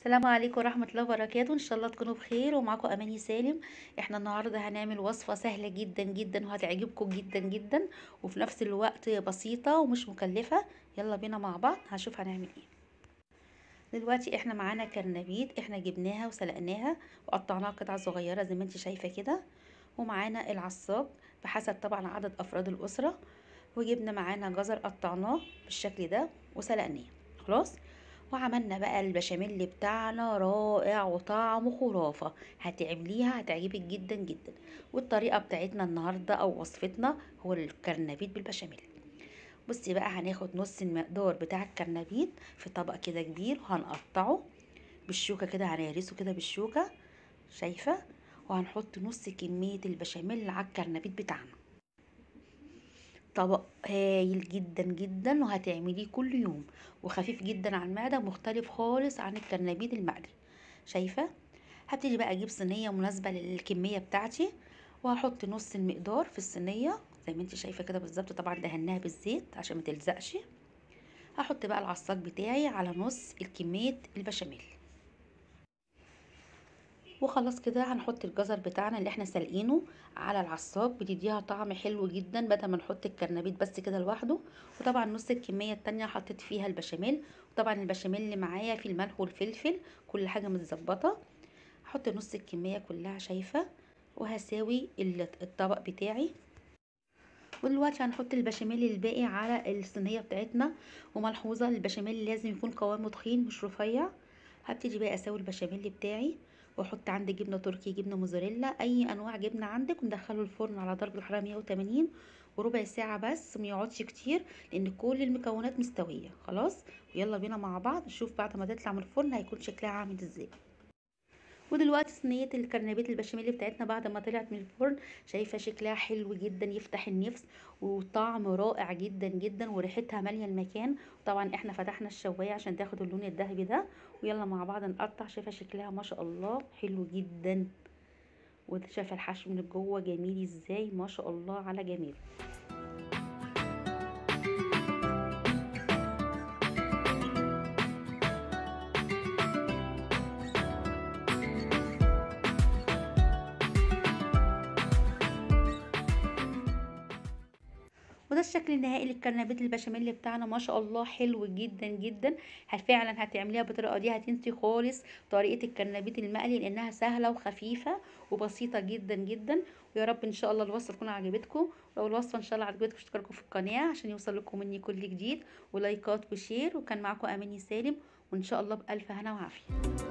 السلام عليكم ورحمة الله وبركاته ان شاء الله تكونوا بخير ومعاكم اماني سالم احنا النهاردة هنعمل وصفة سهلة جدا جدا وهتعجبكم جدا جدا وفي نفس الوقت بسيطة ومش مكلفة يلا بينا مع بعض هنشوف هنعمل ايه دلوقتي احنا معانا كرنبيت احنا جبناها وسلقناها وقطعناها قطع صغيرة زي ما انت شايفة كده ومعانا العصاج بحسب طبعا عدد افراد الاسرة وجبنا معانا جزر قطعناه بالشكل ده وسلقناه خلاص وعملنا بقى البشاميل بتاعنا رائع وطعمه خرافة هتعمليها هتعجبك جدا جدا والطريقة بتاعتنا النهاردة او وصفتنا هو الكرنبيت بالبشاميل بصي بقى هناخد نص المقدار بتاع الكرنبيت في طبق كده كبير وهنقطعه بالشوكة كده هنهرسه كده بالشوكة شايفة وهنحط نص كمية البشاميل على الكرنبيت بتاعنا طبق هايل جدا جدا وهتعمليه كل يوم وخفيف جدا على المعدة مختلف خالص عن الكرنبيد المقلي شايفة هبتدي بقى اجيب صينية مناسبة للكمية بتاعتي وهحط نص المقدار في الصينية زي ما انت شايفة كده بالظبط طبعا دهناها بالزيت عشان ما تلزقش هحط بقى العصاج بتاعي على نص الكمية البشاميل وخلاص كده هنحط الجزر بتاعنا اللي احنا سالقينه على العصاج بتديها طعم حلو جدا بدل ما نحط الكرنبيت بس كده لوحده وطبعا نص الكميه التانية حطيت فيها البشاميل وطبعا البشاميل اللي معايا فيه الملح والفلفل كل حاجه متظبطه هحط نص الكميه كلها شايفه وهساوي الطبق بتاعي ودلوقتي هنحط البشاميل الباقي على الصينيه بتاعتنا وملحوظه البشاميل لازم يكون قوامه تخين مش رفيع هبتدي بقى اسوي البشاميل بتاعي واحط عندي جبنه تركي جبنه موزاريلا اي انواع جبنه عندك وندخله الفرن على درجه الحراره 180 وربع ساعه بس ما يقعدش كتير لان كل المكونات مستويه خلاص ويلا بينا مع بعض نشوف بعد ما تطلع من الفرن هيكون شكلها عامل ازاي ودلوقتي صينيه الكرنبيت البشاميل بتاعتنا بعد ما طلعت من الفرن شايفه شكلها حلو جدا يفتح النفس وطعم رائع جدا جدا وريحتها ماليه المكان طبعا احنا فتحنا الشوايه عشان تاخد اللون الذهبي ده ويلا مع بعض نقطع شايفه شكلها ما شاء الله حلو جدا وشايفه الحشو من جوه جميل ازاي ما شاء الله على جميل وده الشكل النهائي للكرنبيت البشاميل بتاعنا ما شاء الله حلو جدا جدا فعلا هتعمليها بالطريقه دي هتنسي خالص طريقه الكرنبيت المقلي لانها سهله وخفيفه وبسيطه جدا جدا ويا رب ان شاء الله الوصفه تكون عجبتكم ولو الوصفه ان شاء الله عجبتكم اشتركوا في القناه عشان يوصل لكم مني كل جديد ولايكات وشير وكان معاكم اماني سالم وان شاء الله بالف هنا وعافيه